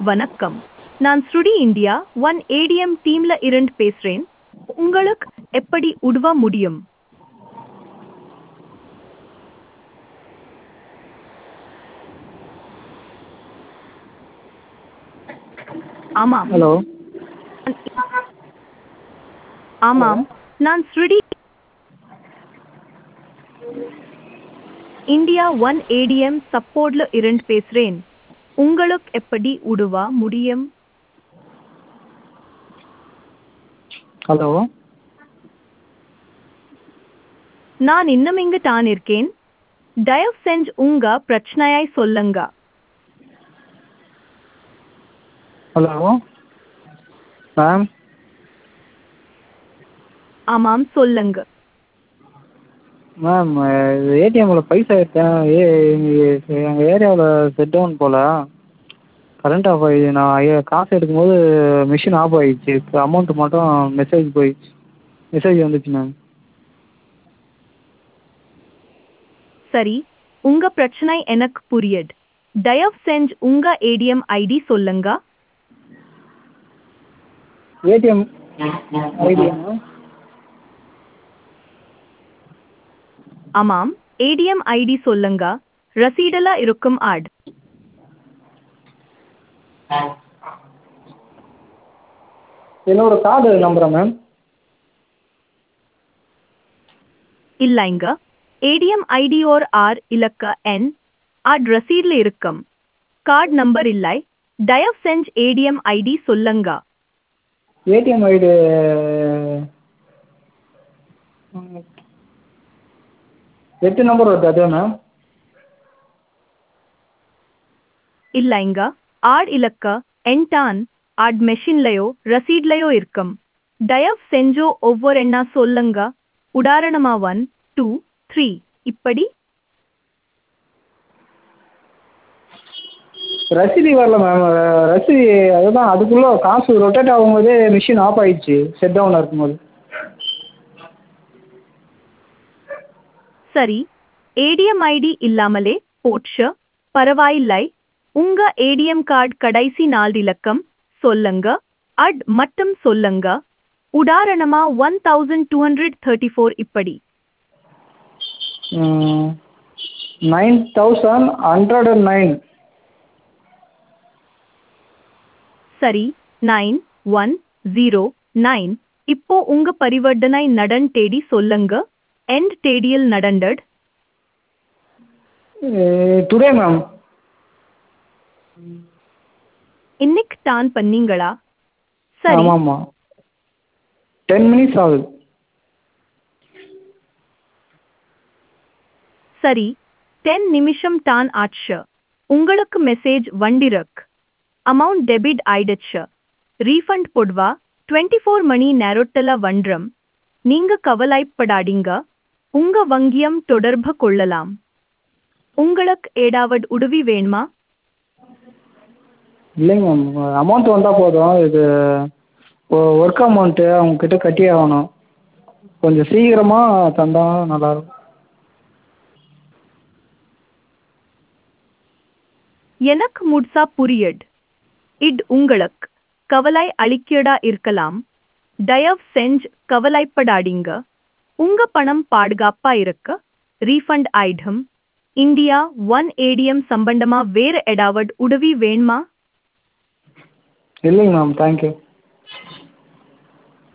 வணக்கம் நான் ஸ்ருடி இந்தியா ஒன் ஏடிஎம் டீம்ல இருந்து பேசுறேன் உங்களுக்கு எப்படி உதவ முடியும் ஆமாம் ஹலோ ஆமாம் நான் ஸ்ருடி இந்தியா ஒன் ஏடிஎம் சப்போர்ட்ல இருந்து பேசுறேன் உங்களுக்கு எப்படி உதவ முடியும் ஹலோ நான் இன்னும் இங்கு தான் இருக்கேன் தயவு செஞ்சு உங்க பிரச்சனையாய் சொல்லுங்க ஹலோ மேம் ஆமாம் சொல்லுங்க மேம் ஏடிஎம்மில் பைசா எடுத்தேன் ஏ எங்கள் ஏரியாவில் செட் டவுன் போல் கரண்ட் ஆஃப் ஆகி நான் ஐ- காசு எடுக்கும்போது மிஷின் ஆஃப் ஆகிடுச்சு இப்போ அமௌண்ட்டு மட்டும் மெசேஜ் போயிடுச்சு மெசேஜ் வந்துச்சு மேம் சரி உங்க பிரச்சனை எனக்கு புரியுது தயவு செஞ்சு உங்க ஏடிஎம் ஐடி சொல்லுங்க ஏடிஎம் ஐடியா மேம் ஆமாம் ஏடிஎம் ஐடி சொல்லுங்க ரசீடுல இருக்கும் ஆட் என்னோட கார்டு நம்பரா மேம் இல்லைங்க ஏடிஎம் ஐடி ஓர் ஆர் இலக்க என் ஆட் ரசீட்ல இருக்கும் கார்டு நம்பர் இல்லை தயவு செஞ்சு ஏடிஎம் ஐடி சொல்லுங்க ஏடிஎம் ஐடி எட்டு நம்பர் வருது அதே மேம் இல்லைங்க ஆட் இலக்க என்டான் ஆட் மெஷின்லயோ ரசீட்லயோ இருக்கும் தயவு செஞ்சோ ஒவ்வொரு எண்ணா சொல்லுங்க உதாரணமா ஒன் டூ த்ரீ இப்படி ரசீது வரல மேம் ரசீது அதுதான் அதுக்குள்ளே காசு ரொட்டேட் ஆகும்போதே மிஷின் ஆஃப் ஆயிடுச்சு செட் டவுனில் இருக்கும்போது சரி ஏடிஎம் ஐடி இல்லாமலே போட்ஷ பரவாயில்லை உங்க ஏடிஎம் கார்டு கடைசி நாலு இலக்கம் சொல்லுங்க அட் மட்டும் சொல்லுங்க உதாரணமா one thousand two hundred thirty four இப்படி nine thousand hundred and nine சரி நைன் ஒன் ஜீரோ நைன் இப்போ உங்க பரிவர்த்தனை நடன் தேடி சொல்லுங்க எண்ட் தேதியில் நடந்தது டுடே மேம் இன்னைக்கு தான் பண்ணீங்களா சரி ஆமாம் ஆமாம் டென் மினிட்ஸ் ஆகுது சரி டென் நிமிஷம் தான் ஆச்சு உங்களுக்கு மெசேஜ் வண்டிரக் அமௌண்ட் டெபிட் ஆயிடுச்சு ரீஃபண்ட் பொடுவா டுவெண்ட்டி ஃபோர் மணி நேரத்துல வண்றம் நீங்க கவலைப்படாதீங்க உங்க வங்கியம் தொடர்பு கொள்ளலாம் உங்களுக்கு ஏதாவது உதவி வேணுமா இல்லைங்க மேம் அமௌண்ட் வந்தால் போதும் இது ஒர்க் அமௌண்ட்டு அவங்கக்கிட்ட கட்டி ஆகணும் கொஞ்சம் சீக்கிரமாக தந்தால் நல்லாயிருக்கும் எனக்கு முழுசா புரியுது இட் உங்களுக்கு கவலை அளிக்கடா இருக்கலாம் தயவு செஞ்சு கவலைப்படாதீங்க உங்க பணம் பாதுகாப்பா இருக்க ரீஃபண்ட் ஆயிடும் இந்தியா ஒன் ஏடிஎம் சம்பந்தமா வேற ஏதாவது உதவி வேணுமா இல்லைங்க மேம் தேங்க்யூ